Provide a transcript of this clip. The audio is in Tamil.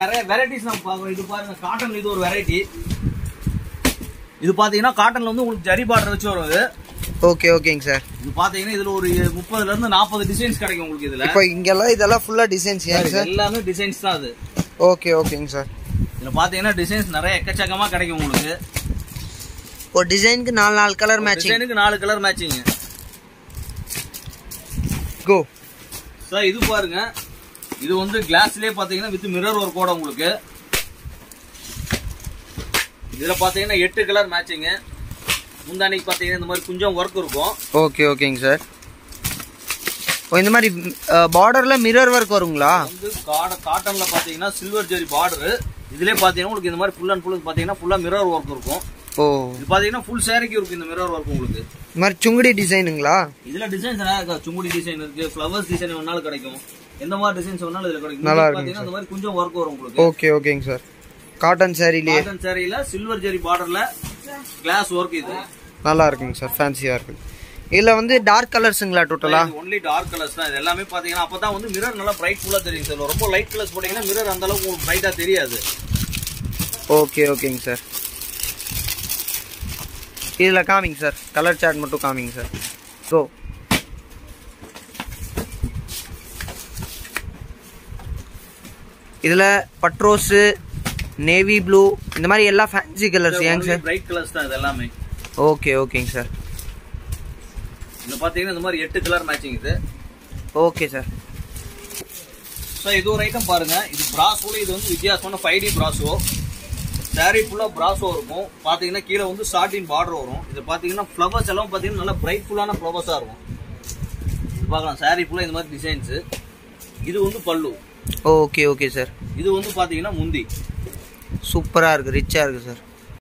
நிறைய வெரைட்டிஸ் நம்ம பார்க்குறோம் இது பாருங்க காட்டன் இது ஒரு வெரைட்டி இது பாத்தீங்கன்னா காட்டன்ல வந்து உங்களுக்கு ஜரி பார்டர் வச்சு வரும் இது ஓகே ஓகேங்க சார் இது பாத்தீங்கன்னா இதுல ஒரு முப்பதுல இருந்து நாற்பது டிசைன்ஸ் கிடைக்கும் உங்களுக்கு இதுல இப்போ இங்கெல்லாம் இதெல்லாம் ஃபுல்லா டிசைன்ஸ் ஏங்க இது சார் எல்லாமே டிசைன்ஸ் தான் அது ஓகே ஓகேங்க சார் இதுல பாத்தீங்கன்னா டிசைன்ஸ் நிறைய எக்கச்சக்கமா கிடைக்கும் உங்களுக்கு ஒரு டிசைனுக்கு நாலு நாலு கலர் மேட்சிங் டிசைனுக்கு நாலு கலர் மேட்சிங் கோ சார் இது பாருங்க இது வந்து கிளாஸ்லயே பாத்தீங்கன்னா வித் மிரர் ஒர்க்கோட உங்களுக்கு இதுல பாத்தீங்கன்னா எட்டு கலர் மேட்சிங் முந்தானிக்கு பாத்தீங்கன்னா இந்த மாதிரி கொஞ்சம் ஒர்க் இருக்கும் ஓகே ஓகேங்க சார் ஓ இந்த மாதிரி பார்டர்ல மிரர் ஒர்க் வருங்களா வந்து காட காட்டன்ல பாத்தீங்கன்னா சில்வர் ஜெரி பார்டர் இதுலயே பாத்தீங்கன்னா உங்களுக்கு இந்த மாதிரி ஃபுல் அண்ட் ஃபுல் பாத்தீங்கன்னா ஃபுல்லா மிரர் ஒர்க் இருக்கும் ஓ இது பாத்தீங்கன்னா ஃபுல் சேரிக்கு இருக்கும் இந்த மிரர் ஒர்க் உங்களுக்கு இந்த மாதிரி சுங்குடி டிசைனுங்களா இதுல டிசைன்ஸ் நிறைய இருக்கா சுங்குடி டிசைன் இருக்கு ஃப்ளவர்ஸ் டிசைன் வேணாலும் கிடைக்கும் எந்த மாதிரி டிசைன்ஸ் வேணாலும் இதுல கிடைக்கும் நல்லா இது இருக்குங்க பாத்தீங்கன்னா இந்த மாதிரி கொஞ்சம் ஒர்க் வரும் உங்களுக்கு ஓகே ஓகேங்க சார் காட்டன் சாரிலேயே காட்டன் சேரீல சில்வர் ஜெரி பார்டர்ல கிளாஸ் ஒர்க் இது நல்லா இருக்குங்க சார் ஃபேன்சியா இருக்கு இதுல வந்து டார்க் கலர்ஸுங்களா டோட்டலா ஒன்லி டார்க் கலர்ஸ் தான் இது எல்லாமே பாத்தீங்கன்னா அப்பதான் வந்து மிரர் நல்லா பிரைட் ஃபுல்லா தெரியும் சார் ரொம்ப லைட் கலர்ஸ் போட்டீங்கன்னா மிரர் அந்த அளவுக்கு உங்களுக்கு பிரைட்டா தெரியாது ஓகே ஓகேங்க சார் இதுல காமிங்க சார் கலர் சார்ட் மட்டும் காமிங்க சார் ஸோ இதுல பட்ரோஸு நேவி ப்ளூ இந்த மாதிரி எல்லா ஃபேன்சி கலர்ஸ் ஏங்க சார் பிரைட் கலர்ஸ் தான் இது எல்லாமே ஓகே ஓகேங்க சார் இது பாத்தீங்கன்னா இந்த மாதிரி எட்டு கலர் மேட்சிங் இது ஓகே சார் ஸோ இது ஒரு ஐட்டம் பாருங்க இது பிராசோல இது வந்து வித்தியாசமான ஃபைவ் டி பிராசோ சாரி ஃபுல்லா பிராசோ இருக்கும் பாத்தீங்கன்னா கீழே வந்து சாட்டின் பார்டர் வரும் இது பாத்தீங்கன்னா ஃப்ளவர்ஸ் எல்லாம் பாத்தீங்கன்னா நல்லா பிரைட் ஃபுல்லான ஃப்ளவர்ஸா இருக்கும் இது பார்க்கலாம் சாரி ஃபுல்லா இந்த மாதிரி டிசைன்ஸ் இது வந்து பல்லு ஓகே ஓகே சார் இது வந்து பாத்தீங்கன்னா முந்தி சூப்பராக இருக்குது ரிச்சாக இருக்குது சார்